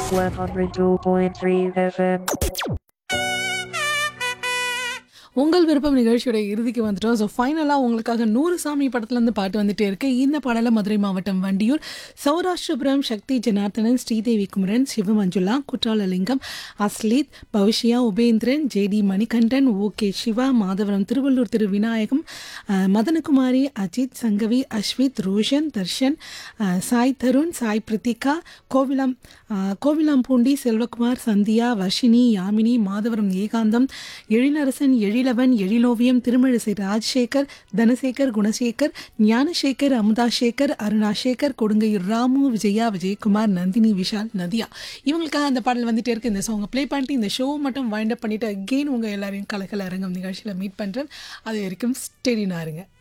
102.3 FM. உங்கள் விருப்பம் நிகழ்ச்சியோட இறுதிக்கு வந்துட்டோம் ஸோ ஃபைனலாக உங்களுக்காக நூறு சாமி படத்துலேருந்து பாட்டு வந்துட்டே இருக்கு இந்த பாடல மதுரை மாவட்டம் வண்டியூர் சௌராஷ்டிரபுரம் சக்தி ஜனார்த்தனன் ஸ்ரீதேவி குமரன் சிவமஞ்சுளா குற்றாலலிங்கம் அஸ்லீத் பவிஷ்யா உபேந்திரன் ஜேடி மணிகண்டன் ஓகே சிவா மாதவரம் திருவள்ளூர் திரு விநாயகம் அஹ், மதனகுமாரி அஜித் சங்கவி அஸ்வித் ரோஷன் தர்ஷன் அஹ், சாய் தருண் சாய் பிரித்திகா கோவிலம் அஹ், கோவிலாம்பூண்டி செல்வகுமார் சந்தியா வர்ஷினி யாமினி மாதவரம் ஏகாந்தம் எழிலரசன் எழிலவன் எழிலோவியம் திருமிழிசை ராஜசேகர் தனசேகர் குணசேகர் ஞானசேகர் அமுதாசேகர் அருணாசேகர் கொடுங்கையூர் ராமு விஜயா விஜயகுமார் நந்தினி விஷால் நதியா இவங்களுக்காக அந்த பாடல் வந்துட்டே இருக்கு இந்த சாங்கை ப்ளே பண்ணிட்டு இந்த ஷோ மட்டும் வைண்ட் அப் பண்ணிட்டு அகெயின் உங்கள் எல்லாரையும் கலக்கல அரங்கம் நிகழ்ச்சியில் மீட் பண்ணுறேன் அது வரைக்கும் ஸ்டெடினா இருங்க